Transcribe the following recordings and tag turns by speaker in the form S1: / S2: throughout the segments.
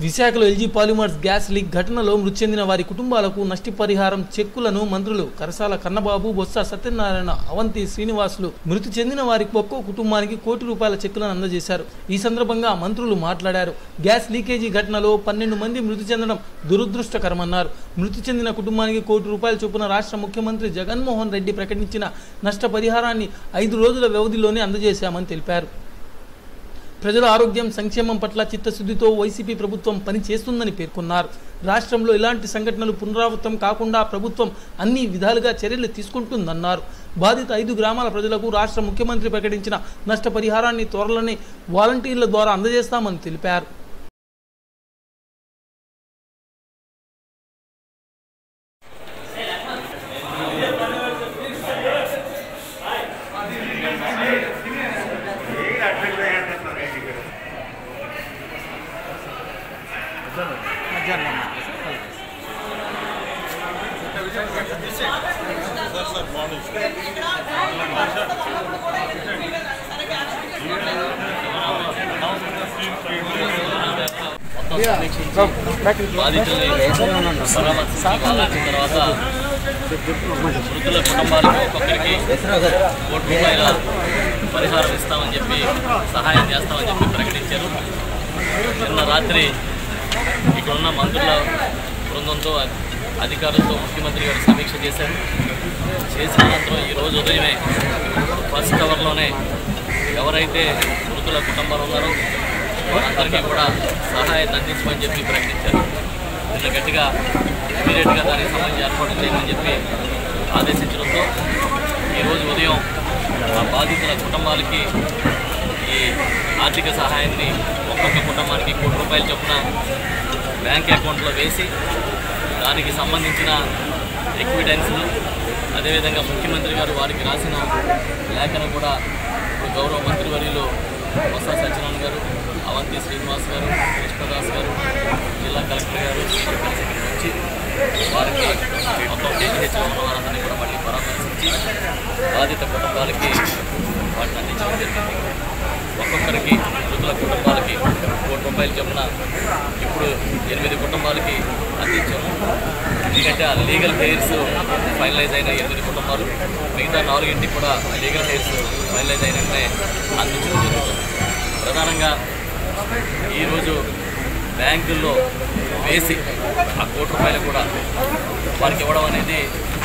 S1: విశాఖలో LG polymers gas leak ఘటనలో మృతి చెందిన వారి కుటుంబాలకు నష్టపరిహారం చెక్కులను మంత్రులు కరసాల కన్నబాబు బొత్స సత్యనారాయణ అవంతి శ్రీనివాసులు మృతి చెందిన వారికి ఒక్కో కుటుంబానికి కోటి రూపాయల చెక్కులను అందజేశారు ఈ సందర్భంగా మంత్రులు మాట్లాడారు గ్యాస్ లీకేజీ ఘటనలో పన్నెండు మంది మృతి చెందడం దురదృష్టకరమన్నారు మృతి చెందిన కుటుంబానికి కోటి రూపాయల చొప్పున రాష్ట్ర ముఖ్యమంత్రి జగన్మోహన్ రెడ్డి ప్రకటించిన నష్టపరిహారాన్ని ఐదు రోజుల వ్యవధిలోనే అందజేశామని తెలిపారు ప్రజల ఆరోగ్యం సంక్షేమం పట్ల చిత్తశుద్ధితో వైసీపీ ప్రభుత్వం పనిచేస్తుందని పేర్కొన్నారు రాష్ట్రంలో ఇలాంటి సంఘటనలు పునరావృతం కాకుండా ప్రభుత్వం అన్ని విధాలుగా చర్యలు తీసుకుంటుందన్నారు బాధిత ఐదు గ్రామాల ప్రజలకు రాష్ట్ర ముఖ్యమంత్రి ప్రకటించిన నష్టపరిహారాన్ని త్వరలోనే వాలంటీర్ల ద్వారా అందజేస్తామని తెలిపారు
S2: బాధితుల్ని పరామర్శించి వాళ్ళొచ్చిన తర్వాత మృతుల కుటుంబాలకు ఒక్కొక్కరికి కోటి రూపాయల పరిహారం ఇస్తామని చెప్పి సహాయం చేస్తామని చెప్పి ప్రకటించారు నిన్న రాత్రి ఇక్కడ ఉన్న మంత్రుల బృందంతో అధికారులతో ముఖ్యమంత్రి గారు సమీక్ష చేశారు చేసిన అనంతరం ఈరోజు ఉదయమే ఫస్ట్ అవర్లోనే ఎవరైతే మృతుల కుటుంబాలు ఉన్నారో వారందరికీ కూడా సహాయాన్ని అందించమని చెప్పి ప్రకటించారు నిన్న గట్టిగా ఇమీడియట్గా దానికి సంబంధించి ఏర్పాటు చేయమని చెప్పి ఆదేశించడంతో ఈరోజు ఉదయం ఆ బాధితుల కుటుంబాలకి ఈ ఆర్థిక సహాయాన్ని ఒక్కొక్క కుటుంబానికి కోటి రూపాయల చొప్పున బ్యాంక్ అకౌంట్లో వేసి దానికి సంబంధించిన ఎక్విడెన్స్లు అదేవిధంగా ముఖ్యమంత్రి గారు వారికి రాసిన లేఖను కూడా ఇప్పుడు గౌరవ మంత్రివర్యులు బొత్స సత్యనారాయణ గారు అవంతి శ్రీనివాస్ గారు కృష్ణదాస్ గారు జిల్లా కలెక్టర్ గారు కలిసి ఇక్కడికి వచ్చి వారికి మొత్తం కేజీహెచ్లో ఉన్న వారందరినీ కూడా మళ్ళీ పరామర్శించి బాధిత కుటుంబాలకి వాటిని అందించడం జరిగింది ఒక్కొక్కరికి మృతుల కుటుంబాలకి కోటి రూపాయలు చొప్పున ఇప్పుడు ఎనిమిది కుటుంబాలకి అందించాము ఎందుకంటే ఆ లీగల్ హెయిర్స్ ఫైనలైజ్ అయిన ఎనిమిది కుటుంబాలు మిగతా నాలుగింటికి కూడా లీగల్ హెయిర్స్ ఫైనలైజ్ అయిన వెంటనే అందించడం జరుగుతుంది ప్రధానంగా ఈరోజు బ్యాంకుల్లో వేసి ఆ కోటి రూపాయలు కూడా వారికి ఇవ్వడం అనేది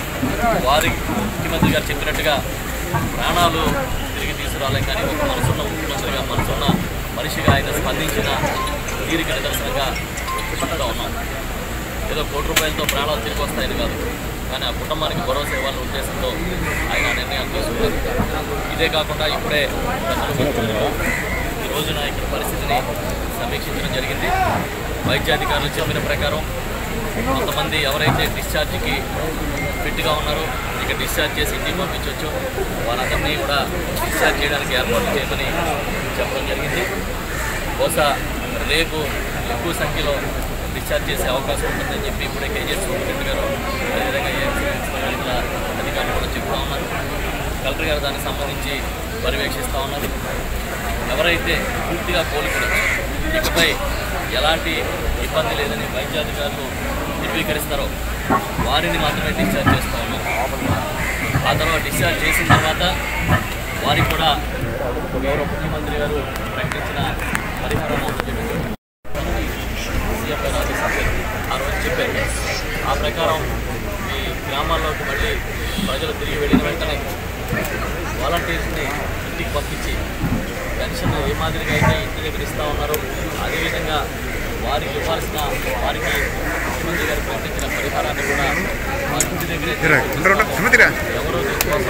S2: వారి ముఖ్యమంత్రి గారు చెప్పినట్టుగా ప్రాణాలు తిరిగి తీసుకురాలేం కానీ ఒక మనసున్న ముఖ్యమంత్రిగా మనసున్న మనిషిగా ఆయన స్పందించిన తీరిక నిదర్శనంగా చెప్తా ఉన్నాం ఏదో కోటి రూపాయలతో ప్రాణాలు తిరిగి వస్తాయని కాదు కానీ ఆ కుటుంబానికి భరోసా ఇవ్వాలనే ఉద్దేశంతో ఆయన ఆ నిర్ణయాలు తీసుకున్నారు ఇదే కాకుండా ఇప్పుడే ప్రజలు ఈ రోజున ఇక్కడ పరిస్థితిని సమీక్షించడం జరిగింది వైద్యాధికారులు చెప్పిన ప్రకారం కొంతమంది ఎవరైతే డిశ్చార్జ్కి ఫిట్గా ఉన్నారో ఇక డిశ్చార్జ్ చేసి ఇంటికి పంపించవచ్చు వాళ్ళందరినీ కూడా డిశ్చార్జ్ చేయడానికి ఏర్పాట్లు చేయమని చెప్పడం జరిగింది బహుశా రేపు ఎక్కువ సంఖ్యలో డిశ్చార్జ్ చేసే అవకాశం ఉంటుందని చెప్పి ఇప్పుడే కేజీఎస్ సూపరింటెండెంట్ గారు అదేవిధంగా ఏఎంసీ ప్రిన్సిపల్ ఇట్లా అధికారులు కూడా చెప్తా ఉన్నారు కలెక్టర్ గారు దానికి సంబంధించి పర్యవేక్షిస్తూ ఉన్నారు ఎవరైతే పూర్తిగా కోలుకోవచ్చు ఇకపై ఎలాంటి ఇబ్బంది లేదని వైద్యాధికారులు ధృవీకరిస్తారో వారిని మాత్రమే డిశ్చార్జ్ చేస్తూ ఉన్నాం ఆ తర్వాత డిశ్చార్జ్ చేసిన తర్వాత వారికి కూడా గౌరవ ముఖ్యమంత్రి గారు ప్రకటించిన పరిహారం అమలు చేపట్టారు. సీఎం గారు ఆదేశించారు ఆ రోజు చెప్పారు ఆ ప్రకారం ఈ గ్రామాల్లోకి మళ్ళీ ప్రజలు తిరిగి వెళ్ళిన వెంటనే వాలంటీర్స్ని ఇంటికి పంపించి పెన్షన్ ఏ మాదిరిగా అయితే ఇంటి దగ్గర ఇస్తూ ఉన్నారో అదేవిధంగా వారికి ఇవ్వాల్సిన వారికి ముఖ్యమంత్రి గారు ప్రకటించిన పరిహారాన్ని కూడా వారి ఇంటి దగ్గరే
S3: సుమతిరా
S2: ఎవరో దీనికోసం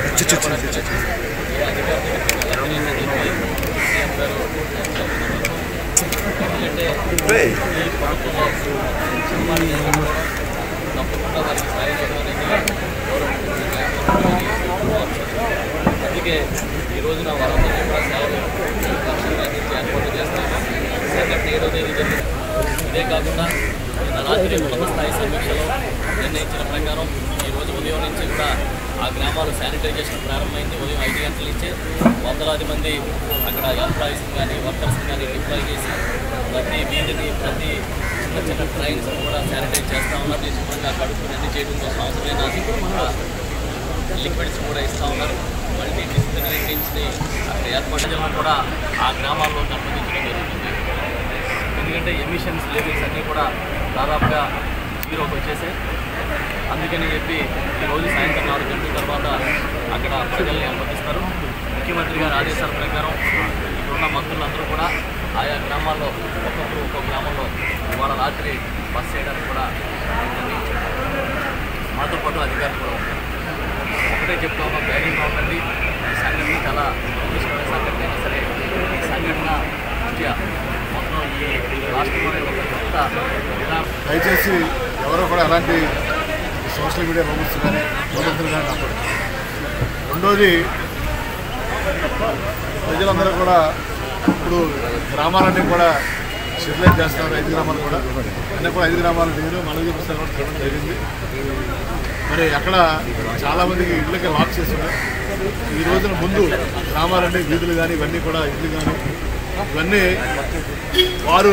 S2: ఏ అధికారి దగ్గరికి వెళ్ళలేదని చెప్పి సీఎం గారు చెప్తున్నారు. ఎందుకంటే ఈ ప్రభుత్వంలో సంపాదన చేస్తున్నారు. తప్పకుండా వారికి సాయం చేయడం అనేది గౌరవ ముఖ్యమంత్రి గారి ఆలోచన. అందుకే ఈ రోజున వారందరికీ కూడా సేవలు లక్షలు అందించి ఏర్పాటు చేస్తాము సెకండ్ ఏడో తేదీ జరిగింది ఇదే కాకుండా నిన్న రాత్రి ఉన్నత స్థాయి సమీక్షలో నిర్ణయించిన ప్రకారం ఈ రోజు ఉదయం నుంచి కూడా ఆ గ్రామాల శానిటైజేషన్ ప్రారంభమైంది ఉదయం ఐదు గంటల నుంచే వందలాది మంది అక్కడ ఎంప్లాయీస్ కానీ వర్కర్స్ కానీ డిప్లాయ్ చేసి ప్రతి వీధిని ప్రతి చిన్న చిన్న ట్రైన్స్ కూడా శానిటైజ్ చేస్తూ ఉన్నారు ఈ శుభ్రంగా కడుక్కుని అన్ని చేయడం కోసం అవసరమైన లిక్విడ్స్ కూడా ఇస్తూ ఉన్నారు మల్టీ డిసిప్లినరీ టీమ్స్ని అక్కడ ఏర్పాటు చేయడం కూడా ఆ గ్రామాల్లో నిర్బంధించడం జరుగుతుంది ఎందుకంటే ఎమిషన్స్ లెవెల్స్ అన్నీ కూడా దాదాపుగా జీరోకి వచ్చేసాయి అందుకని చెప్పి ఈరోజు సాయంత్రం నాలుగు గంటల తర్వాత అక్కడ ప్రజల్ని అనుమతిస్తారు ముఖ్యమంత్రి గారి ఆదేశాల ప్రకారం ఇక్కడ ఉన్న మంత్రులందరూ కూడా ఆయా గ్రామాల్లో ఒక్కొక్కరు ఒక్కొక్క గ్రామంలో ఇవాళ రాత్రి బస్ చేయడానికి కూడా నిర్ణయించారు మాతో పాటు అధికారులు కూడా ఉంటారు ఒకటే చెప్తా ఉన్నాం ధైర్యంగా ఉండండి ఈ సంఘటన చాలా దురదృష్టమైన సంఘటన అయినా సరే ఈ సంఘటన దృష్ట్యా మొత్తం ఈ రాష్ట్రంలోనే ఒక కొత్త విధానం
S3: దయచేసి ఎవరో కూడా అలాంటి సోషల్ మీడియా రూమర్స్ కానీ రూమర్స్లు కానీ నమ్మరు రెండోది ప్రజలందరూ కూడా ఇప్పుడు గ్రామాలన్నీ కూడా స్టెరిలైజ్ చేస్తున్నారు ఐదు గ్రామాలు కూడా అన్నీ కూడా ఐదు గ్రామాలు దిగారు మనకి పుస్తకాలు కూడా తిరగడం జరిగింది మరి అక్కడ చాలామందికి ఇళ్ళకి లాక్ చేసి ఉన్నాయి ఈ రోజున ముందు గ్రామాలన్నీ వీధులు కానీ ఇవన్నీ కూడా ఇల్లు కానీ ఇవన్నీ వారు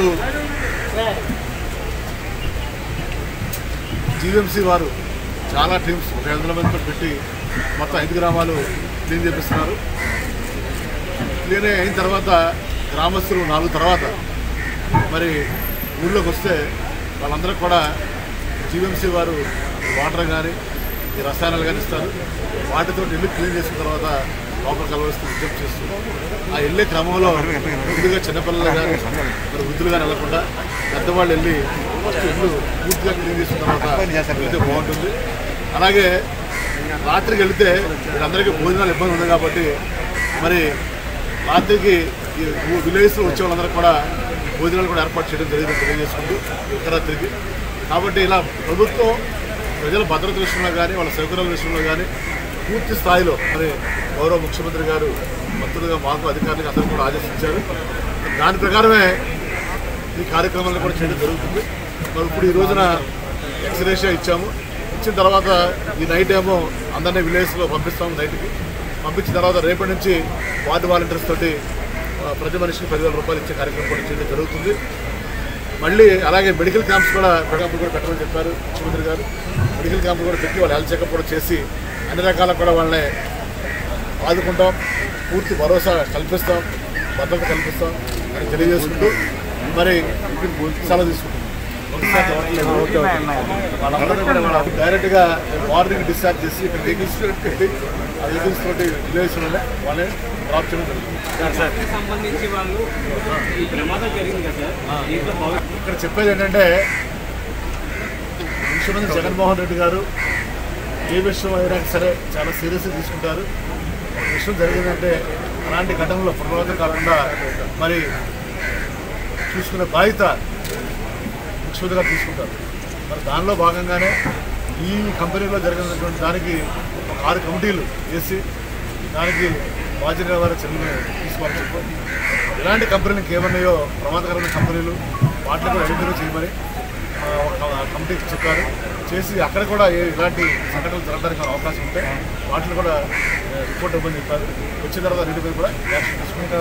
S3: జీవీఎంసీ వారు చాలా టీమ్స్ ఒక ఐదు వందల మందితో పెట్టి మొత్తం ఐదు గ్రామాలు క్లీన్ చేపిస్తున్నారు క్లీన్ అయిన తర్వాత గ్రామస్తులు నాలుగు తర్వాత మరి ఊళ్ళోకి వస్తే వాళ్ళందరూ కూడా జీవీఎంసీ వారు వాటర్ కానీ ఈ రసాయనాలు కానీ ఇస్తారు వాటితో ఇల్లు క్లీన్ చేసిన తర్వాత లోపల కలవస్తూ విజ్ఞప్తి చేస్తూ ఆ వెళ్ళే క్రమంలో ముందుగా చిన్నపిల్లలు కానీ మరి వృద్ధులు కానీ వెళ్ళకుండా పెద్దవాళ్ళు వెళ్ళి ఫస్ట్ ఇల్లు పూర్తిగా క్లీన్ చేసిన తర్వాత వెళ్తే బాగుంటుంది అలాగే రాత్రికి వెళితే వీళ్ళందరికీ భోజనాలు ఇబ్బంది ఉంది కాబట్టి మరి రాత్రికి ఈ విలేజ్లో వచ్చే వాళ్ళందరూ కూడా భోజనాలు కూడా ఏర్పాటు చేయడం జరిగింది తెలియజేసుకుంటూ ఉత్తరాత్రికి కాబట్టి ఇలా ప్రభుత్వం ప్రజల భద్రత విషయంలో కానీ వాళ్ళ సౌకర్యాల విషయంలో కానీ పూర్తి స్థాయిలో మరి గౌరవ ముఖ్యమంత్రి గారు మంత్రులుగా మాకు అధికారులకు అందరూ కూడా ఆదేశించారు దాని ప్రకారమే ఈ కార్యక్రమాలను కూడా చేయడం జరుగుతుంది మరి ఇప్పుడు ఈ రోజున ఎక్స్రేషియా ఇచ్చాము ఇచ్చిన తర్వాత ఈ నైట్ ఏమో అందరినీ విలేజ్లో పంపిస్తాము నైట్కి పంపించిన తర్వాత రేపటి నుంచి వార్డు వాలంటీర్స్ తోటి ఆ, ప్రతి మనిషికి పదివేల రూపాయలు ఇచ్చే కార్యక్రమం కూడా చేయడం జరుగుతుంది మళ్ళీ అలాగే మెడికల్ క్యాంప్స్ కూడా క్యాంపులు కూడా పెట్టమని చెప్పారు ముఖ్యమంత్రి గారు మెడికల్ క్యాంపులు కూడా పెట్టి వాళ్ళు హెల్త్ చెకప్ కూడా చేసి అన్ని రకాల కూడా వాళ్ళని ఆదుకుంటాం పూర్తి భరోసా కల్పిస్తాం భద్రత కల్పిస్తాం అని తెలియజేసుకుంటూ మరి సెలవు తీసుకుంటాం వాళ్ళందరూ కూడా వాళ్ళ డైరెక్ట్గా మార్నింగ్ డిశ్చార్జ్ చేసి ఇక్కడ వెహికల్స్ పెట్టి ఆ వెహికల్స్ తోటి విలేజ్ వాళ్ళని డ్రాప్ చేయడం జరుగుతుంది
S4: సంబంధించి వాళ్ళు ఈ ప్రమాదం జరిగింది కదా సార్ దీంట్లో భవి-
S3: ఇక్కడ చెప్పేది ఏంటంటే ముఖ్యమంత్రి జగన్మోహన్ రెడ్డి గారు ఏ విషయం అయినా సరే చాలా సీరియస్గా తీసుకుంటారు ఒక విషయం జరిగిందంటే అలాంటి ఘటనలో పునరావృతం కాకుండా మరి చూసుకునే బాధ్యత ముఖ్యమంత్రి గారు తీసుకుంటారు మరి దానిలో భాగంగానే ఈ కంపెనీలో జరిగినటువంటి దానికి ఒక ఆరు కమిటీలు వేసి దానికి బాధ్యత వారి చర్యలు తీసుకోవాలని చెప్పి ఇలాంటి కంపెనీలకు ఏమన్నాయో ప్రమాదకరమైన కంపెనీలు వాటిని కూడా ఐడెంటిఫై చేయమని ఆ, ఒక కమిటీకి చెప్పారు చేసి అక్కడ కూడా ఏ ఇలాంటి సంఘటనలు జరగడానికి అవకాశం ఉంటే వాటిని కూడా ఆ, రిపోర్ట్ ఇవ్వమని చెప్పారు వచ్చిన తర్వాత రెండు మీద కూడా యాక్షన్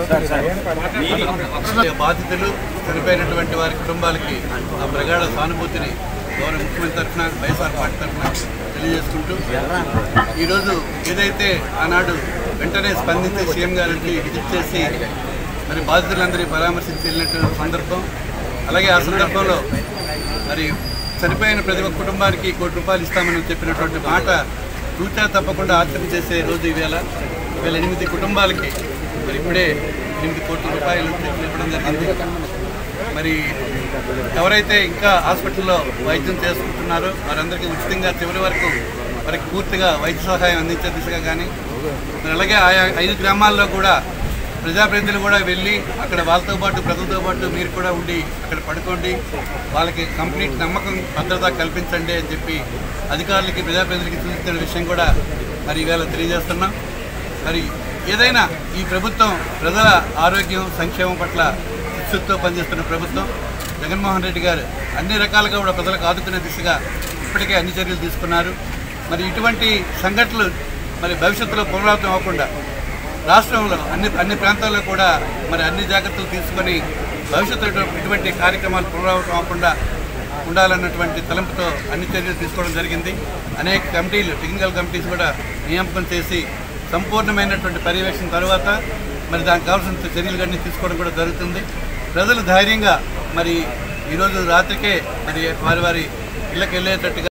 S3: తీసుకుంటారు
S5: బాధితులు చనిపోయినటువంటి వారి కుటుంబాలకి ఆ ప్రగాఢ సానుభూతిని గౌరవ ముఖ్యమంత్రి తరఫున వైఎస్ఆర్ పార్టీ తరఫున తెలియజేసుకుంటూ ఈరోజు ఏదైతే ఆనాడు వెంటనే స్పందించి సీఎం గారికి విజిట్ చేసి మరి బాధితులందరినీ పరామర్శించి వెళ్ళినట్టు సందర్భం అలాగే ఆ సందర్భంలో మరి చనిపోయిన ప్రతి ఒక్క కుటుంబానికి కోటి రూపాయలు ఇస్తామని చెప్పినటువంటి మాట తూచా తప్పకుండా ఆచరణ చేసే రోజు ఈవేళ ఈవేళ ఎనిమిది కుటుంబాలకి మరి ఇప్పుడే ఎనిమిది కోట్ల రూపాయలు చెక్కులు ఇవ్వడం జరిగింది మరి ఎవరైతే ఇంకా హాస్పిటల్లో వైద్యం చేసుకుంటున్నారో వారందరికీ ఉచితంగా చివరి వరకు వారికి పూర్తిగా వైద్య సహాయం అందించే దిశగా కానీ మరి అలాగే ఆయా ఐదు గ్రామాల్లో కూడా ప్రజాప్రతినిధులు కూడా వెళ్ళి అక్కడ వాళ్ళతో పాటు ప్రజలతో పాటు మీరు కూడా ఉండి అక్కడ పడుకోండి వాళ్ళకి కంప్లీట్ నమ్మకం భద్రత కల్పించండి అని చెప్పి అధికారులకి ప్రజాప్రతినిధులకి సూచించిన విషయం కూడా మరి ఈవేళ తెలియజేస్తున్నాం మరి ఏదైనా ఈ ప్రభుత్వం ప్రజల ఆరోగ్యం సంక్షేమం పట్ల చిత్తశుద్ధితో పనిచేస్తున్న ప్రభుత్వం జగన్మోహన్ రెడ్డి గారు అన్ని రకాలుగా కూడా ప్రజలకు ఆదుకునే దిశగా ఇప్పటికే అన్ని చర్యలు తీసుకున్నారు మరి ఇటువంటి సంఘటనలు మరి భవిష్యత్తులో పునరావృతం అవ్వకుండా రాష్ట్రంలో అన్ని అన్ని ప్రాంతాల్లో కూడా మరి అన్ని జాగ్రత్తలు తీసుకొని భవిష్యత్తులో ఇటువంటి కార్యక్రమాలు పునరావృతం అవ్వకుండా ఉండాలన్నటువంటి తలంపుతో అన్ని చర్యలు తీసుకోవడం జరిగింది అనేక కమిటీలు టెక్నికల్ కమిటీస్ కూడా నియామకం చేసి సంపూర్ణమైనటువంటి పర్యవేక్షణ తర్వాత మరి దానికి కావాల్సిన చర్యలు కానీ తీసుకోవడం కూడా జరుగుతుంది ప్రజలు ధైర్యంగా మరి ఈరోజు రాత్రికే మరి వారి వారి ఇళ్ళకి వెళ్ళేటట్టుగా